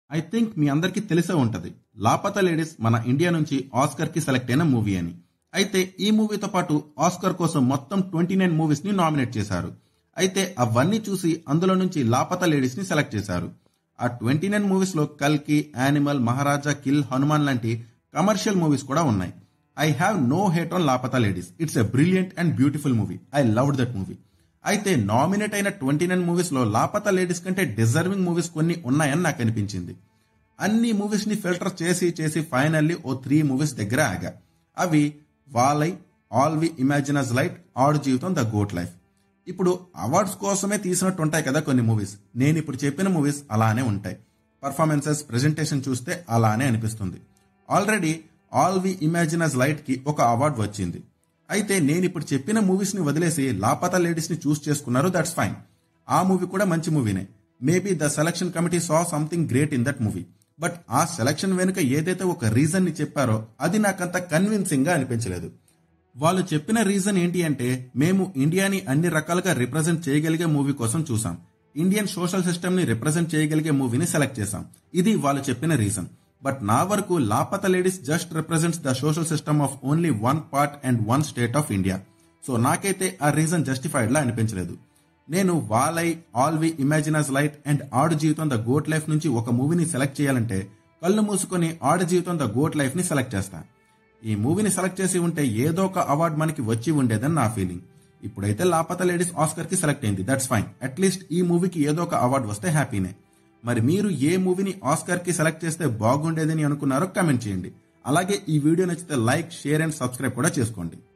I think మీ అందరికీ తెలిసే ఉంటది లాపతా లేడీస్ మన ఇండియా నుంచి ఆస్కర్ కి సెలెక్ట్ అయిన మూవీ అని అయితే ఈ మూవీతో పాటు ఆస్కర్ కోసం మొత్తం ట్వంటీ నైన్ మూవీస్ ని నామినేట్ చేశారు అయితే అవన్నీ చూసి అందులో నుంచి లాపతా లేడీస్ ని సెలెక్ట్ చేశారు ఆ ట్వంటీ నైన్ మూవీస్ లో కల్కి యానిమల్ మహారాజా కిల్ హనుమాన్ లాంటి కమర్షియల్ మూవీస్ కూడా ఉన్నాయి I have no hate on Laapataa ladies it's a brilliant and beautiful movie I love that movie అయితే నామినేట్ అయిన ట్వంటీ నైన్ మూవీస్ లో లాపతా లేడీస్ కంటే డిజర్వింగ్ మూవీస్ కొన్ని ఉన్నాయని నాకు అనిపించింది అన్ని మూవీస్ ని ఫిల్టర్ చేసి చేసి ఫైనల్లీ ఓ త్రీ మూవీస్ దగ్గర ఆగా అవి వాలై all we imagine as light Aadujeevitham the goat life ఇప్పుడు అవార్డ్స్ కోసమే తీసినట్టు ఉంటాయి కదా కొన్ని మూవీస్ నేను ఇప్పుడు చెప్పిన మూవీస్ అలానే ఉంటాయి పర్ఫార్మెన్సెస్ ప్రెజెంటేషన్ చూస్తే అలానే అనిపిస్తుంది already all we imagine as light కి ఒక అవార్డు వచ్చింది అయితే నేను ఇప్పుడు చెప్పిన మూవీస్ ని వదిలేసి లాపతా లేడీస్ ని చూస్ చేసుకున్నారు దట్స్ ఫైన్ ఆ మూవీ కూడా మంచి మూవీనే maybe the selection committee saw something great in that movie but ఆ సెలక్షన్ వెనుక ఏదైతే ఒక రీజన్ ని చెప్పారో అది నాకంత కన్విన్సింగ్ గా అనిపించలేదు వాళ్ళు చెప్పిన రీజన్ ఏంటి అంటే మేము ఇండియాని అన్ని రకాలుగా రిప్రజెంట్ చేయగలిగే మూవీ కోసం చూసాం ఇండియన్ సోషల్ సిస్టమ్ ని రిప్రజెంట్ చేయగలిగే మూవీని సెలెక్ట్ చేశాం ఇది వాళ్ళు చెప్పిన రీజన్ బట్ నా వరకు Laapataa ladies just represents the social system of only one part and one state of India so నాకైతే ఆ రీజన్ జస్టిఫైడ్ లా అనిపించలేదు నేను వాలై all we imagine as light and Aadujeevitham the goat life నుంచి ఒక మూవీని సెలెక్ట్ చేయాలంటే కళ్ళు మూసుకొని Aadujeevitham the goat life ని సెలెక్ట్ చేస్తా ఈ మూవీని సెలెక్ట్ చేసి ఉంటే ఏదో ఒక అవార్డు మనకి వచ్చి ఉండేదని నా ఫీలింగ్ ఇప్పుడైతే లాపత లేడీస్ ఆస్కర్ కి సెలెక్ట్ అయింది దట్స్ ఫైన్ అట్లీస్ట్ ఈ మూవీకి ఏదో ఒక అవార్డు వస్తే హ్యాపీనే మరి మీరు ఏ మూవీని ఆస్కర్ కి సెలెక్ట్ చేస్తే బాగుండేదని అనుకున్నారో కమెంట్ చేయండి అలాగే ఈ వీడియో నచ్చితే లైక్ షేర్ అండ్ సబ్స్క్రైబ్ కూడా చేసుకోండి